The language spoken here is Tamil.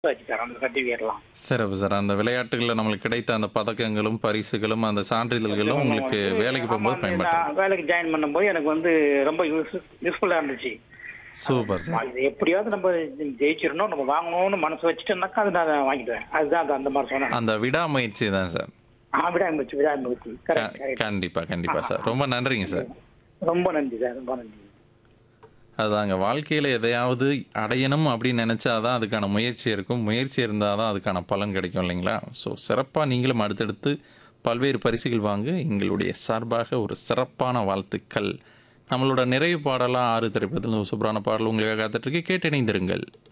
வச்சு சார் அந்த சர்டிஃபிகேட்லாம் சிறப்பு சார் அந்த விளையாட்டுகளில் நம்மளுக்கு கிடைத்த அந்த பதக்கங்களும் பரிசுகளும் அந்த சான்றிதழ்களும் உங்களுக்கு வேலைக்கு போகும்போது ஆமா, பயன்பட்டு நான் வேலைக்கு ஜாயின் பண்ணும்போது எனக்கு வந்து ரொம்ப யூஸ் யூஸ்ஃபுல்லா இருந்துச்சு சூப்பர் சார் இது எப்படியாவது நம்ம ஜெயிச்சிடணும் நம்ம வாங்கணும்னு மனசு வச்சுட்டோம்னாக்கா அது நான் வாங்கிடுவேன் அதுதான் அது அந்த மாதிரி சொன்னேன் அந்த விடாமுயற்சி தான் சார் ஆ விடாமுயற்சி விடாமுயற்சி கரெக்ட் க- கரெக்ட் கண்டிப்பா கண்டிப்பா சார் ரொம்ப நன்றிங்க சார் ரொம்ப நன்றி சார் ரொம்ப நன்றி அதாங்க வாழ்க்கையில் எதையாவது அடையணும் அப்படின்னு நினச்சாதான் அதுக்கான முயற்சி இருக்கும் முயற்சி இருந்தால் தான் அதுக்கான பலன் கிடைக்கும் இல்லைங்களா ஸோ சிறப்பாக நீங்களும் அடுத்தடுத்து பல்வேறு பரிசுகள் வாங்க எங்களுடைய சார்பாக ஒரு சிறப்பான வாழ்த்துக்கள் நம்மளோட நிறைவு பாடலாம் ஆறு திரைப்படத்தில் ஒரு சூப்பரான பாடல் உங்களுக்காக காத்துட்ருக்கு கேட்டு இணைந்திருங்கள்